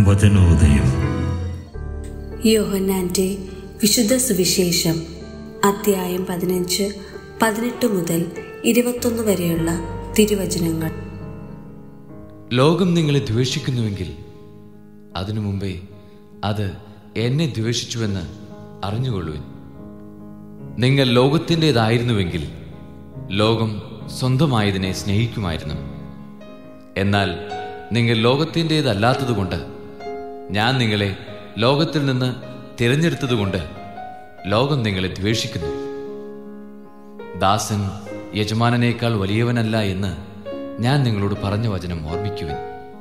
വചനോദയം യോഹന്നാൻ്റെ വിശുദ്ധ സുവിശേഷം അധ്യായം പതിനഞ്ച് പതിനെട്ട് മുതൽ ഇരുപത്തൊന്ന് വരെയുള്ള തിരുവചനങ്ങൾ ലോകം നിങ്ങളെ ദ്വേഷിക്കുന്നുവെങ്കിൽ അതിനു മുമ്പേ അത് എന്നെ ദ്വേഷിച്ചുവെന്ന് അറിഞ്ഞുകൊള്ളുവിൻ നിങ്ങൾ ലോകത്തിൻ്റെതായിരുന്നുവെങ്കിൽ ലോകം സ്വന്തമായതിനെ സ്നേഹിക്കുമായിരുന്നു എന്നാൽ നിങ്ങൾ ലോകത്തിൻ്റെതല്ലാത്തതുകൊണ്ട് ഞാൻ നിങ്ങളെ ലോകത്തിൽ നിന്ന് തിരഞ്ഞെടുത്തതുകൊണ്ട് ലോകം നിങ്ങളെ ദ്വേഷിക്കുന്നു ദാസൻ യജമാനനേക്കാൾ വലിയവനല്ല എന്ന് ഞാൻ നിങ്ങളോട് പറഞ്ഞ വചനം ഓർമ്മിക്കുവിൻ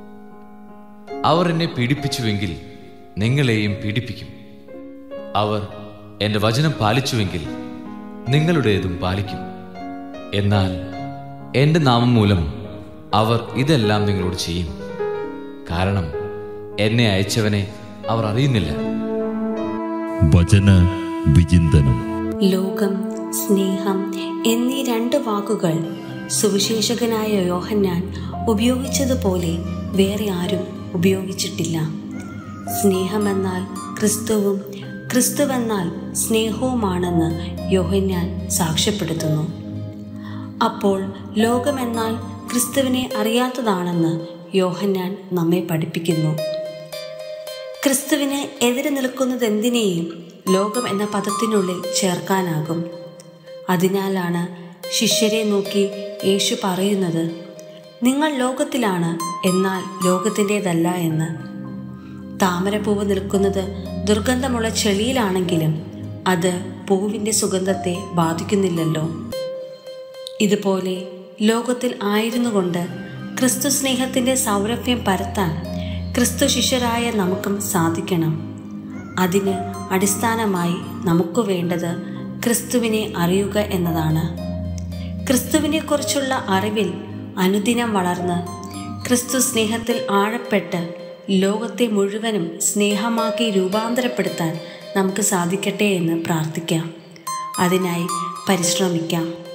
അവർ എന്നെ പീഡിപ്പിച്ചുവെങ്കിൽ നിങ്ങളെയും പീഡിപ്പിക്കും അവർ എൻ്റെ വചനം പാലിച്ചുവെങ്കിൽ നിങ്ങളുടേതും പാലിക്കും എന്നാൽ എൻ്റെ നാമം മൂലം അവർ ഇതെല്ലാം നിങ്ങളോട് ചെയ്യും കാരണം എന്നെ അയച്ചവനെ അവർ അറിയുന്നില്ല വചന വിചിന്തനം ലോകം സ്നേഹം എന്നീ രണ്ട് വാക്കുകൾ സുവിശേഷകനായ യോഹന്നാൻ ഉപയോഗിച്ചതുപോലെ വേറെ ആരും ഉപയോഗിച്ചിട്ടില്ല സ്നേഹമെന്നാൽ ക്രിസ്തുവും ക്രിസ്തുവെന്നാൽ സ്നേഹവുമാണെന്ന് യോഹന്നാൻ സാക്ഷ്യപ്പെടുത്തുന്നു അപ്പോൾ ലോകമെന്നാൽ ക്രിസ്തുവിനെ അറിയാത്തതാണെന്ന് യോഹന്നാൻ നമ്മെ പഠിപ്പിക്കുന്നു ക്രിസ്തുവിന് എതിരെ നിൽക്കുന്നതെന്തിനേയും ലോകം എന്ന പദത്തിനുള്ളിൽ ചേർക്കാനാകും അതിനാലാണ് ശിഷ്യരെ നോക്കി യേശു പറയുന്നത് നിങ്ങൾ ലോകത്തിലാണ് എന്നാൽ ലോകത്തിൻ്റെതല്ല എന്ന് താമരപ്പൂവ് നിൽക്കുന്നത് ദുർഗന്ധമുള്ള ചെളിയിലാണെങ്കിലും അത് പൂവിൻ്റെ സുഗന്ധത്തെ ബാധിക്കുന്നില്ലല്ലോ ഇതുപോലെ ലോകത്തിൽ ആയിരുന്നുകൊണ്ട് ക്രിസ്തു സ്നേഹത്തിൻ്റെ സൗരഭ്യം പരത്താൻ ക്രിസ്തു ശിഷ്യരായ നമുക്കും സാധിക്കണം അതിന് അടിസ്ഥാനമായി നമുക്ക് വേണ്ടത് ക്രിസ്തുവിനെ അറിയുക എന്നതാണ് ക്രിസ്തുവിനെക്കുറിച്ചുള്ള അറിവിൽ അനുദിനം വളർന്ന് ക്രിസ്തു സ്നേഹത്തിൽ ആഴപ്പെട്ട് ലോകത്തെ മുഴുവനും സ്നേഹമാക്കി രൂപാന്തരപ്പെടുത്താൻ നമുക്ക് സാധിക്കട്ടെ എന്ന് പ്രാർത്ഥിക്കാം അതിനായി പരിശ്രമിക്കാം